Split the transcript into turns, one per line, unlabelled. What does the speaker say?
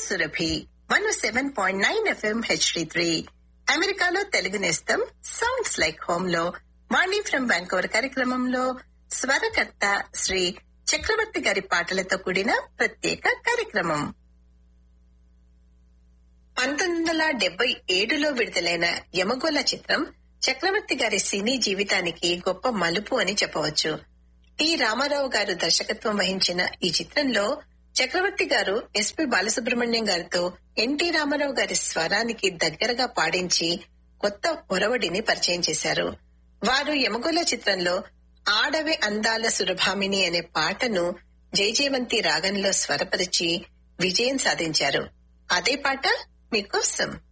Surabhi one seven point nine FM HD three అమెరికాలో తెలుగు నేస్తం sounds like home లో వాణి from Vancouver కార్యక్రమంలో స్వరకర్త శ్రీ చక్రవర్తి గారి పాటలతో కూడిన ప్రత్యేక కార్యక్రమం పంతొమ్మిది వందల డెబ్బై ఏడులో విడుదలైన యమగోళ చిత్రం చక్రవర్తి గారి సినీ జీవితానికి గొప్ప మలుపు అని చెప్పవచ్చు టి రామారావు గారు దర్శకత్వం వహించిన ఈ చిత్రంలో చక్రవర్తి గారు ఎస్పి బాలసుబ్రహ్మణ్యం గారితో ఎన్టీ రామారావు గారి స్వరానికి దగ్గరగా పాడించి కొత్త ఒరవడిని పరిచయం చేశారు వారు యమగోళ చిత్రంలో ఆడవే అందాల సురభామిని అనే పాటను జయజయవంతి రాగంలో స్వరపరిచి విజయం సాధించారు అదే పాట మీకోసం